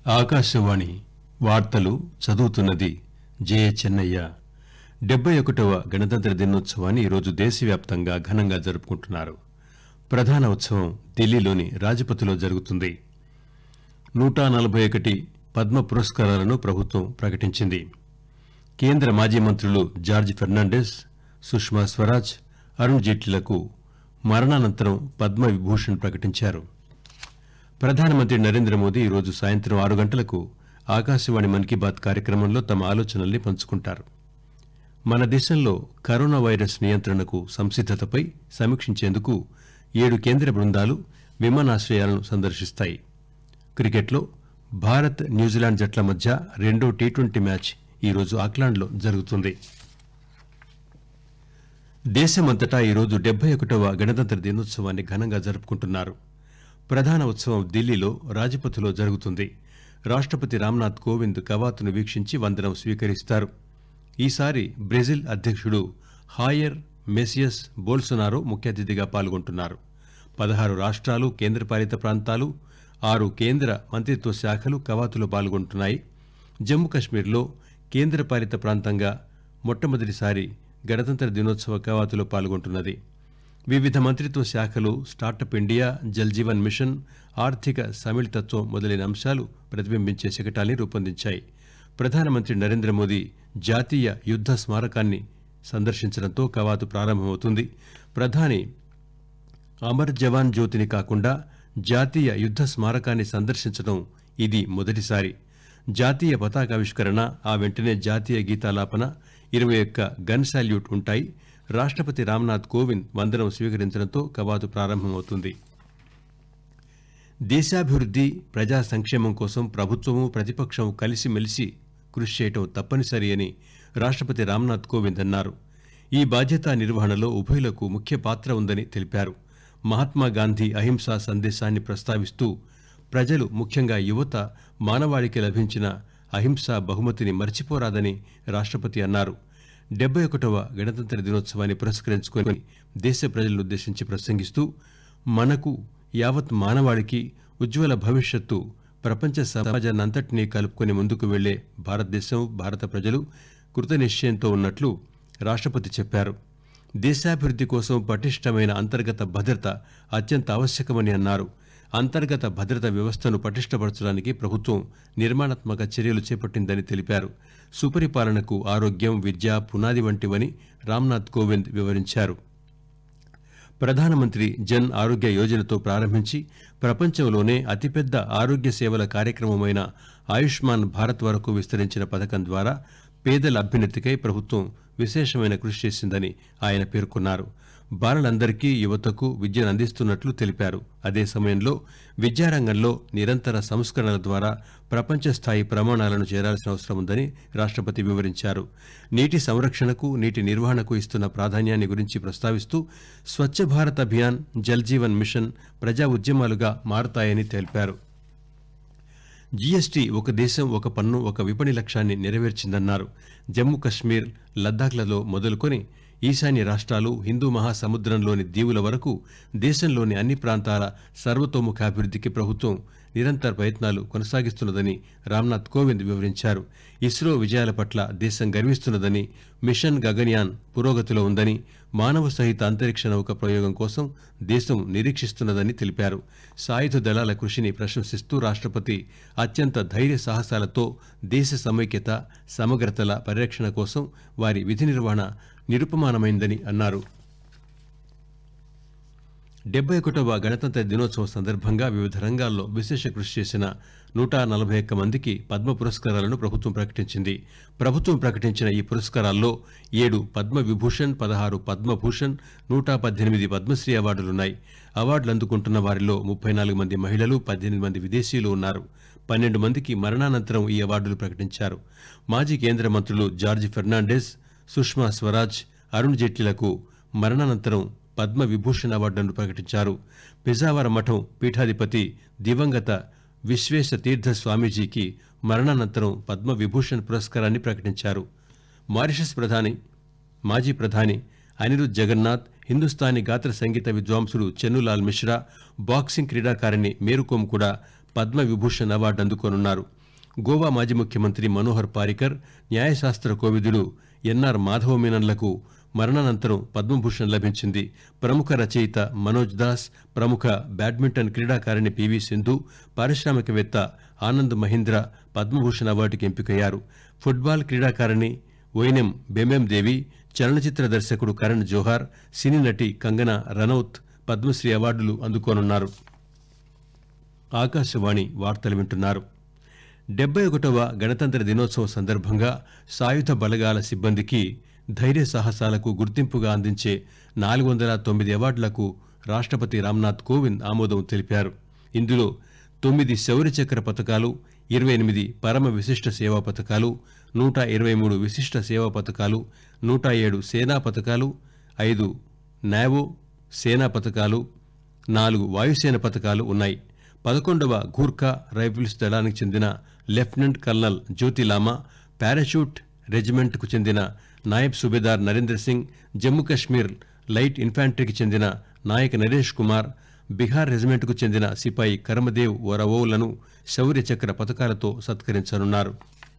ఆకాశవాణి వార్తలు చదువుతున్నది జయ చెన్నయ్య డెబ్బై ఒకటవ గణతంత్ర దినోత్సవాన్ని ఈరోజు దేశవ్యాప్తంగా ఘనంగా జరుపుకుంటున్నారు ప్రధాన ఉత్సవం ఢిల్లీలోని రాజ్పథ్లో జరుగుతుంది నూట నలభై ఒకటి పద్మ పురస్కారాలను ప్రభుత్వం ప్రకటించింది కేంద్ర మాజీ మంత్రులు జార్జ్ ఫెర్నాండెస్ సుష్మా స్వరాజ్ అరుణ్ జైట్లీలకు మరణానంతరం పద్మ విభూషణ్ ప్రకటించారు ప్రధానమంత్రి నరేంద్ర మోదీ ఈరోజు సాయంత్రం ఆరు గంటలకు ఆకాశవాణి మన్ కీ బాత్ కార్యక్రమంలో తమ ఆలోచనల్ని పంచుకుంటారు మన దేశంలో కరోనా వైరస్ నియంత్రణకు సంసిద్దతపై సమీక్షించేందుకు ఏడు కేంద్ర బృందాలు విమానాశ్రయాలను సందర్శిస్తాయి క్రికెట్లో భారత్ న్యూజిలాండ్ జట్ల మధ్య రెండో టీ ట్వంటీ మ్యాచ్ ఈరోజు ఆక్లాండ్లో జరుగుతుంది దేశమంతటా ఈరోజు డెబ్బై ఒకటవ గణతంత్ర దినోత్సవాన్ని ఘనంగా జరుపుకుంటున్నారు ప్రధాన ఉత్సవం ఢిల్లీలో రాజ్పథ్లో జరుగుతుంది రాష్టపతి రామ్నాథ్ కోవింద్ కవాతును వీక్షించి వందనం స్వీకరిస్తారు ఈసారి బ్రెజిల్ అధ్యక్షుడు హాయర్ మెసియస్ బోల్సొనారో ముఖ్య అతిథిగా పాల్గొంటున్నారు పదహారు రాష్ట్రాలు కేంద్రపాలిత ప్రాంతాలు ఆరు కేంద్ర మంత్రిత్వ శాఖలు కవాతులో పాల్గొంటున్నాయి జమ్మూ కశ్మీర్లో కేంద్రపాలిత ప్రాంతంగా మొట్టమొదటిసారి గణతంత్ర దినోత్సవ కవాతులో పాల్గొంటున్నది వివిధ మంత్రిత్వ శాఖలు startup India Jal Jeevan mission ఆర్థిక సమిళితత్వం మొదలైన అంశాలు ప్రతిబింబించే శకటాల్ని రూపొందించాయి ప్రధానమంత్రి నరేంద్ర మోదీ జాతీయ యుద్ద స్మారకాన్ని సందర్శించడంతో కవాతు ప్రారంభమవుతుంది ప్రధాని అమర్ జవాన్ జ్యోతిని కాకుండా జాతీయ యుద్ద స్మారకాన్ని సందర్శించడం ఇది మొదటిసారి జాతీయ పతాకావిష్కరణ ఆ వెంటనే జాతీయ గీతాలాపన ఇరవై ఒక్క గన్ సాల్యూట్ ఉంటాయి రాష్టపతి రామ్నాథ్ కోవింద్ వందనం స్వీకరించడంతో కవాతు ప్రారంభమవుతుంది దేశాభివృద్ది ప్రజా సంక్షేమం కోసం ప్రభుత్వము ప్రతిపక్షం కలిసిమెలిసి కృషి చేయటం తప్పనిసరి అని రాష్టపతి రామ్నాథ్ కోవింద్ అన్నారు ఈ బాధ్యత నిర్వహణలో ఉభయులకు ముఖ్య పాత్ర ఉందని తెలిపారు మహాత్మాగాంధీ అహింసా సందేశాన్ని ప్రస్తావిస్తూ ప్రజలు ముఖ్యంగా యువత మానవాళికి లభించిన అహింసా బహుమతిని మర్చిపోరాదని రాష్టపతి అన్నారు డెబ్బై ఒకటవ గణతంత్ర దినోత్సవాన్ని పురస్కరించుకొని దేశ ప్రజలను ఉద్దేశించి ప్రసంగిస్తూ మనకు యావత్ మానవాళికి ఉజ్వల భవిష్యత్తు ప్రపంచ సమాజాన్నంతటినీ కలుపుకొని ముందుకు వెళ్లే భారతదేశం భారత ప్రజలు కృతనిశ్చయంతో ఉన్నట్లు రాష్టపతి చెప్పారు దేశాభివృద్ది కోసం పటిష్టమైన అంతర్గత భద్రత అత్యంత ఆవశ్యకమని అన్నారు అంతర్గత భద్రత వ్యవస్థను పటిష్టపరచడానికి ప్రభుత్వం నిర్మాణాత్మక చర్యలు చేపట్టిందని తెలిపారు సుపరిపాలనకు ఆరోగ్యం విద్య పునాది వంటివని రామ్నాథ్ కోవింద్ వివరించారు ప్రధానమంత్రి జన్ ఆరోగ్య యోజనతో ప్రారంభించి ప్రపంచంలోనే అతిపెద్ద ఆరోగ్య సేవల కార్యక్రమమైన ఆయుష్మాన్ భారత్ వరకు విస్తరించిన పథకం ద్వారా పేదల అభ్యున్నతికై ప్రభుత్వం విశేషమైన కృషి చేసిందని ఆయన పేర్కొన్నారు బాలలందరికీ యువతకు విద్యను అందిస్తున్నట్లు తెలిపారు అదే సమయంలో విద్యారంగంలో నిరంతర సంస్కరణల ద్వారా ప్రపంచ స్థాయి ప్రమాణాలను చేరాల్సిన అవసరం ఉందని రాష్టపతి వివరించారు నీటి సంరక్షణకు నీటి నిర్వహణకు ఇస్తున్న ప్రాధాన్యాన్ని గురించి ప్రస్తావిస్తూ స్వచ్ఛ భారత్ అభియాన్ జల్ జీవన్ మిషన్ ప్రజా ఉద్యమాలుగా మారతాయని తెలిపారు జీఎస్టీ ఒక దేశం ఒక పన్ను ఒక విపణి లక్ష్యాన్ని నెరవేర్చిందన్నారు జమ్మూ కశ్మీర్ లద్దాఖ్లలో మొదలుకొని ఈశాన్య రాష్ట్రాలు హిందూ మహాసముద్రంలోని దీవుల వరకు దేశంలోని అన్ని ప్రాంతాల సర్వతోముఖాభివృద్దికి ప్రభుత్వం నిరంతర ప్రయత్నాలు కొనసాగిస్తున్నదని రామ్నాథ్ కోవింద్ వివరించారు ఇస్రో విజయాల పట్ల దేశం గర్విస్తున్నదని మిషన్ గగన్యాన్ పురోగతిలో ఉందని మానవ సహిత అంతరిక్ష నౌక ప్రయోగం కోసం దేశం నిరీక్షిస్తున్నదని తెలిపారు సాయుధ దళాల కృషిని ప్రశంసిస్తూ రాష్టపతి అత్యంత ధైర్య సాహసాలతో దేశ సమైక్యత సమగ్రతల పరిరక్షణ కోసం వారి విధి నిర్వహణ నిరుపమానమైందని అన్నారు డెబ్బై ఒకటవ గణతంత్ర దినోత్సవం సందర్భంగా వివిధ రంగాల్లో విశేష కృషి చేసిన నూట నలభై ఒక్క మందికి పద్మ పురస్కారాలను ప్రభుత్వం ప్రకటించింది ప్రభుత్వం ప్రకటించిన ఈ పురస్కారాల్లో ఏడు పద్మ విభూషణ్ పదహారు పద్మభూషణ్ నూట పద్దెనిమిది పద్మశ్రీ అవార్డులున్నాయి అవార్డులు అందుకుంటున్న వారిలో ముప్పై నాలుగు మంది మహిళలు పద్దెనిమిది మంది విదేశీయులు ఉన్నారు పన్నెండు మందికి మరణానంతరం ఈ అవార్డులు ప్రకటించారు మాజీ కేంద్ర మంత్రులు జార్జ్ ఫెర్నాండెస్ సుష్మా స్వరాజ్ అరుణ్ జైట్లీలకు మరణానంతరం పద్మ విభూషణ్ అవార్డులను ప్రకటించారు పిజావర మఠం పీఠాధిపతి దివంగత విశ్వేశ తీర్థ స్వామీజీకి మరణానంతరం పద్మ విభూషణ్ పురస్కారాన్ని ప్రకటించారు మారిషస్ ప్రధాని మాజీ ప్రధాని అనిరుద్ జగన్నాథ్ హిందుస్థానీ గాత్ర సంగీత విద్వాంసుడు చెన్నులాల్ మిశ్రా బాక్సింగ్ క్రీడాకారిణి మేరుకోమ్ కూడా పద్మ విభూషణ్ అవార్డు అందుకోనున్నారు గోవా మాజీ ముఖ్యమంత్రి మనోహర్ పారికర్ న్యాయశాస్త్ర కోవిదుడు ఎన్ఆర్ మాధవమేనన్లకు మరణానంతరం పద్మభూషణ్ లభించింది ప్రముఖ రచయిత మనోజ్ దాస్ ప్రముఖ బ్యాడ్మింటన్ క్రీడాకారిణి పివి సింధు పారిశ్రామికవేత్త ఆనంద్ మహీంద్ర పద్మభూషణ్ అవార్డుకి ఎంపికయ్యారు ఫుట్బాల్ క్రీడాకారిణి వైనెం బెమెం దేవి చలనచిత్ర దర్శకుడు కరణ్ జోహార్ సినీ నటి కంగనా రనౌత్ పద్మశ్రీ అవార్డులు అందుకోనున్నారు ఆకాశవాణి వార్తలు వింటున్నారు డెబ్బై ఒకటవ గణతంత్ర దినోత్సవం సందర్భంగా సాయుధ బలగాల సిబ్బందికి ధైర్య సాహసాలకు గుర్తింపుగా అందించే నాలుగు వందల తొమ్మిది అవార్డులకు రాష్టపతి రామ్నాథ్ కోవింద్ ఆమోదం తెలిపారు ఇందులో తొమ్మిది శౌర్య చక్ర పథకాలు ఇరవై ఎనిమిది పరమ విశిష్ట సేవా పథకాలు నూట ఇరవై మూడు విశిష్ట సేవా పథకాలు నూట ఏడు సేనా పథకాలు ఐదు నావో సేనా పథకాలు నాలుగు వాయుసేన పథకాలు ఉన్నాయి పదకొండవ గూర్ఖా రైఫిల్స్ దళానికి చెందిన లెఫ్టినెంట్ కల్నల్ జ్యోతిలామా పారాషూట్ రెజిమెంట్కు చెందిన నాయబ్ సుబేదార్ నరేంద్ర సింగ్ జమ్మూ కశ్మీర్ లైట్ ఇన్ఫాంట్రీకి చెందిన నాయక్ నరేష్ కుమార్ బీహార్ రెజిమెంట్కు చెందిన సిపాయి కరమదేవ్ వరవోలను శౌర్య చక్ర పథకాలతో సత్కరించనున్నారు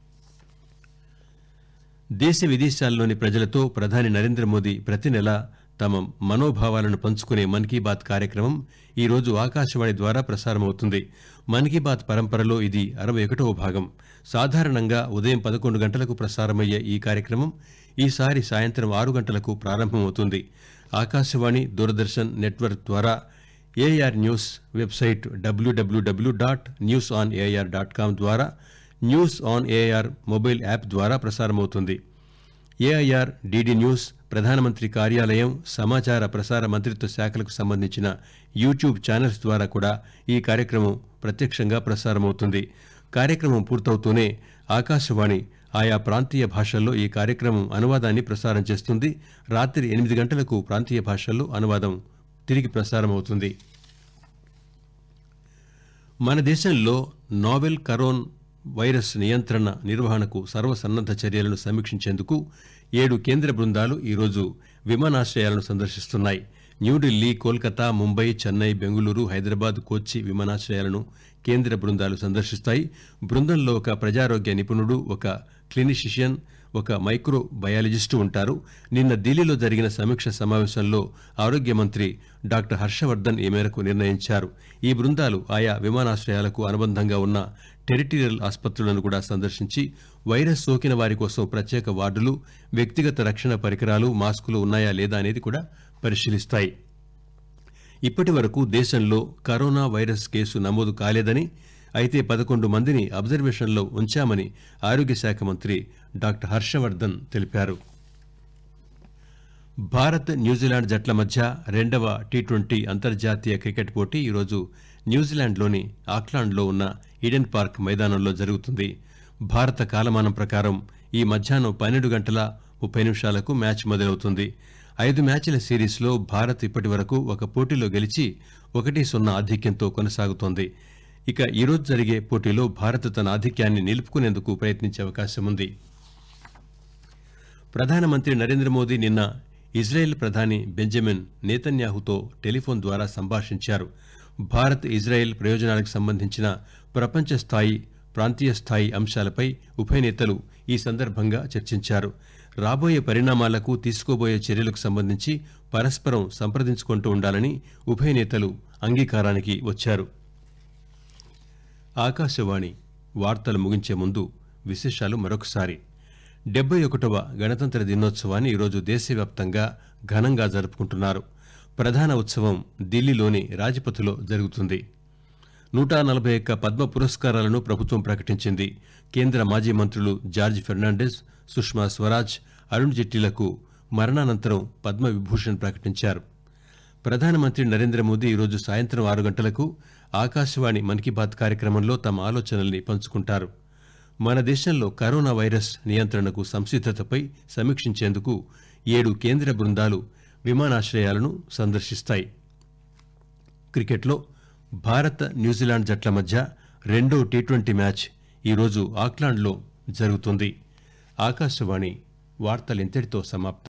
దేశ విదేశాల్లోని ప్రజలతో ప్రధాని నరేంద్ర మోదీ ప్రతి నెల తమ మనోభావాలను పంచుకునే మన్ కీ బాత్ కార్యక్రమం ఈ రోజు ఆకాశవాణి ద్వారా ప్రసారమవుతుంది మన్ కీ బాత్ పరంపరలో ఇది అరవై ఒకటవ భాగం సాధారణంగా ఉదయం పదకొండు గంటలకు ప్రసారమయ్యే ఈ కార్యక్రమం ఈసారి సాయంత్రం ఆరు గంటలకు ప్రారంభమవుతుంది ఆకాశవాణి దూరదర్శన్ నెట్వర్క్ ద్వారా ఏఆర్ న్యూస్ వెబ్సైట్ డబ్ల్యూడబ్ల్యూడబ్ల్యూ dot news on AIR dot com ద్వారా news on AIR mobile app ద్వారా ప్రసారమవుతుంది ఏఐఆర్ డిడి న్యూస్ ప్రధానమంత్రి కార్యాలయం సమాచార ప్రసార మంత్రిత్వ శాఖలకు సంబంధించిన యూట్యూబ్ ఛానల్స్ ద్వారా కూడా ఈ కార్యక్రమం ప్రత్యక్షంగా ప్రసారమవుతుంది కార్యక్రమం పూర్తవుతూనే ఆకాశవాణి ఆయా ప్రాంతీయ భాషల్లో ఈ కార్యక్రమం అనువాదాన్ని ప్రసారం చేస్తుంది రాత్రి ఎనిమిది గంటలకు ప్రాంతీయ భాషల్లో అనువాదం తిరిగి ప్రసారమవుతుంది మన దేశంలో నావెల్ కరోన్ వైరస్ నియంత్రణ నిర్వహణకు సర్వసన్నద్ద చర్యలను సమీక్షించేందుకు ఏడు కేంద్ర బృందాలు ఈరోజు విమానాశ్రయాలను సందర్శిస్తున్నాయి న్యూఢిల్లీ కోల్కతా ముంబై చెన్నై బెంగళూరు హైదరాబాద్ కొచ్చి విమానాశ్రయాలను కేంద్ర బృందాలు సందర్శిస్తాయి బృందంలో ఒక ప్రజారోగ్య నిపుణుడు ఒక క్లినిషిషియన్ ఒక మైక్రో బయాలజిస్టు ఉంటారు నిన్న ఢిల్లీలో జరిగిన సమీక్ష సమావేశంలో ఆరోగ్య మంత్రి డాక్టర్ హర్షవర్ధన్ ఈ మేరకు నిర్ణయించారు ఈ బృందాలు ఆయా విమానాశ్రయాలకు అనుబంధంగా ఉన్న టెరిటరియల్ ఆసుపత్రులను కూడా సందర్శించి వైరస్ సోకిన వారి కోసం ప్రత్యేక వార్డులు వ్యక్తిగత రక్షణ పరికరాలు మాస్కులు ఉన్నాయా లేదా అనేది కూడా పరిశీలిస్తాయి ఇప్పటి వరకు దేశంలో కరోనా వైరస్ కేసు నమోదు కాలేదని అయితే పదకొండు మందిని అబ్జర్వేషన్లో ఉంచామని ఆరోగ్య శాఖ మంత్రి డాక్టర్ హర్షవర్ధన్ తెలిపారు భారత్ న్యూజిలాండ్ జట్ల మధ్య రెండవ టీ ట్వంటీ అంతర్జాతీయ క్రికెట్ పోటీ ఈరోజు న్యూజిలాండ్లోని ఆక్లాండ్లో ఉన్న ఈడెన్ పార్క్ మైదానంలో జరుగుతుంది భారత కాలమానం ప్రకారం ఈ మధ్యాహ్నం పన్నెండు గంటల ముప్పై నిమిషాలకు మ్యాచ్ మొదలవుతుంది ఐదు మ్యాచ్ల సిరీస్లో భారత్ ఇప్పటి వరకు ఒక పోటీలో గెలిచి ఒకటి సున్నా ఆధిక్యంతో కొనసాగుతోంది ఇక ఈరోజు జరిగే పోటీలో భారత్ తన ఆధిక్యాన్ని నిలుపుకునేందుకు ప్రయత్నించే అవకాశం ఉంది ప్రధానమంత్రి నరేంద్ర మోదీ నిన్న ఇజ్రాయెల్ ప్రధాని బెంజమిన్ నేతన్యాహుతో టెలిఫోన్ ద్వారా సంభాషించారు భారత్ ఇజ్రాయెల్ ప్రయోజనాలకు సంబంధించిన ప్రపంచ స్థాయి ప్రాంతీయ స్థాయి అంశాలపై ఉభయ నేతలు ఈ సందర్భంగా చర్చించారు రాబోయే పరిణామాలకు తీసుకోబోయే చర్యలకు సంబంధించి పరస్పరం సంప్రదించుకుంటూ ఉండాలని ఉభయ నేతలు అంగీకారానికి వచ్చారు ఆకాశవాణి వార్తలు ముగించే ముందు విశేషాలు మరొకసారి డెబ్బై ఒకటవ గణతంత్ర దినోత్సవాన్ని ఈరోజు దేశవ్యాప్తంగా ఘనంగా జరుపుకుంటున్నారు ప్రధాన ఉత్సవం ఢిల్లీలోని రాజ్పథ్లో జరుగుతుంది నూట నలభై ఒక్క పద్మ పురస్కారాలను ప్రభుత్వం ప్రకటించింది కేంద్ర మాజీ మంత్రులు జార్జ్ ఫెర్నాండెస్ సుష్మా స్వరాజ్ అరుణ్ జైట్లీలకు మరణానంతరం పద్మ విభూషణ్ ప్రకటించారు ప్రధానమంత్రి నరేంద్ర మోదీ ఈరోజు సాయంత్రం ఆరు గంటలకు ఆకాశవాణి మన్ కీ బాత్ కార్యక్రమంలో తమ ఆలోచనల్ని పంచుకుంటారు మన దేశంలో కరోనా వైరస్ నియంత్రణకు సంసిద్దతపై సమీక్షించేందుకు ఏడు కేంద్ర బృందాలు విమానాశ్రయాలను సందర్శిస్తాయి క్రికెట్లో భారత్ న్యూజిలాండ్ జట్ల మధ్య రెండో టీ ట్వంటీ మ్యాచ్ ఈరోజు ఆక్లాండ్లో జరుగుతుంది ఆకాశవాణి వార్తలు ఇంతటితో సమాప్తం